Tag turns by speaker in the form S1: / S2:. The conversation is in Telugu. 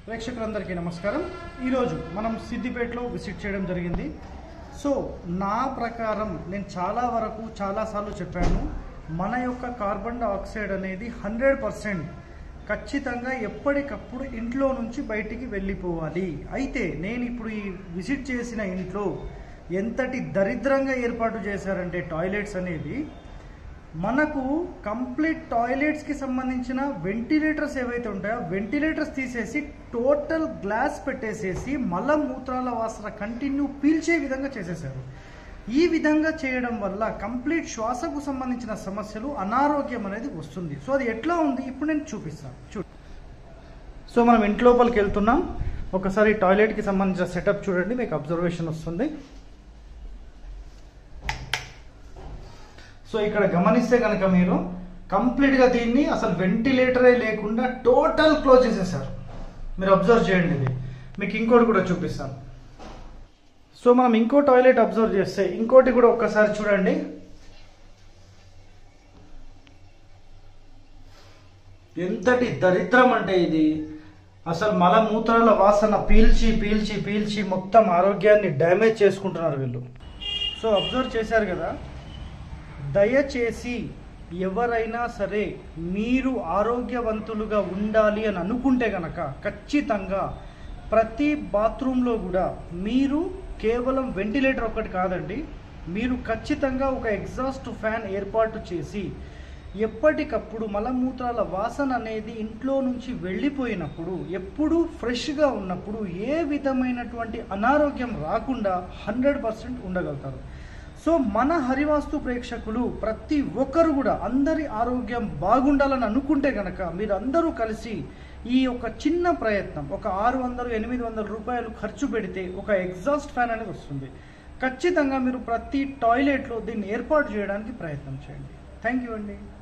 S1: ప్రేక్షకులందరికీ నమస్కారం ఈరోజు మనం సిద్దిపేటలో విజిట్ చేయడం జరిగింది సో నా ప్రకారం నేను చాలా వరకు చాలాసార్లు చెప్పాను మన యొక్క కార్బన్ డైఆక్సైడ్ అనేది హండ్రెడ్ పర్సెంట్ ఖచ్చితంగా ఎప్పటికప్పుడు ఇంట్లో నుంచి బయటికి వెళ్ళిపోవాలి అయితే నేను ఇప్పుడు ఈ విజిట్ చేసిన ఇంట్లో ఎంతటి దరిద్రంగా ఏర్పాటు చేశారంటే టాయిలెట్స్ అనేది మనకు కంప్లీట్ టాయిలెట్స్కి సంబంధించిన వెంటిలేటర్స్ ఏవైతే ఉంటాయో వెంటిలేటర్స్ తీసేసి టోటల్ గ్లాస్ పెట్టేసేసి మల మూత్రాల వాసన కంటిన్యూ పీల్చే విధంగా చేసేసారు ఈ విధంగా చేయడం వల్ల కంప్లీట్ శ్వాసకు సంబంధించిన సమస్యలు అనారోగ్యం అనేది వస్తుంది సో అది ఎట్లా ఉంది ఇప్పుడు నేను చూపిస్తాను చూ సో మనం ఇంట్లోపలికి వెళ్తున్నాం ఒకసారి టాయిలెట్కి సంబంధించిన సెటప్ చూడండి మీకు అబ్జర్వేషన్ వస్తుంది సో ఇక్కడ గమనిస్తే కనుక మీరు కంప్లీట్గా దీన్ని అసలు వెంటిలేటరే లేకుండా టోటల్ క్లోజ్ చేసేసారు మీరు అబ్జర్వ్ చేయండి ఇది మీకు ఇంకోటి కూడా చూపిస్తాను సో మనం ఇంకో టాయిలెట్ అబ్జర్వ్ చేస్తే ఇంకోటి కూడా ఒక్కసారి చూడండి ఎంతటి దరిద్రం అంటే ఇది అసలు మలమూత్రాల వాసన పీల్చి పీల్చి పీల్చి మొత్తం ఆరోగ్యాన్ని డ్యామేజ్ చేసుకుంటున్నారు వీళ్ళు సో అబ్జర్వ్ చేశారు కదా దయచేసి ఎవరైనా సరే మీరు ఆరోగ్యవంతులుగా ఉండాలి అని అనుకుంటే గనక ఖచ్చితంగా ప్రతి బాత్రూంలో కూడా మీరు కేవలం వెంటిలేటర్ ఒక్కటి కాదండి మీరు ఖచ్చితంగా ఒక ఎగ్జాస్ట్ ఫ్యాన్ ఏర్పాటు చేసి ఎప్పటికప్పుడు మలమూత్రాల వాసన అనేది ఇంట్లో నుంచి వెళ్ళిపోయినప్పుడు ఎప్పుడు ఫ్రెష్గా ఉన్నప్పుడు ఏ విధమైనటువంటి అనారోగ్యం రాకుండా హండ్రెడ్ పర్సెంట్ ఉండగలుగుతారు సో మన హరివాస్తు ప్రేక్షకులు ప్రతి ఒక్కరు కూడా అందరి ఆరోగ్యం బాగుండాలని అనుకుంటే గనక మీరు అందరూ కలిసి ఈ యొక్క చిన్న ప్రయత్నం ఒక ఆరు వందలు ఎనిమిది వందల రూపాయలు ఖర్చు పెడితే ఒక ఎగ్జాస్ట్ ఫ్యాన్ అనేది వస్తుంది ఖచ్చితంగా మీరు ప్రతి టాయిలెట్లో దీన్ని ఏర్పాటు చేయడానికి ప్రయత్నం చేయండి థ్యాంక్ యూ అండి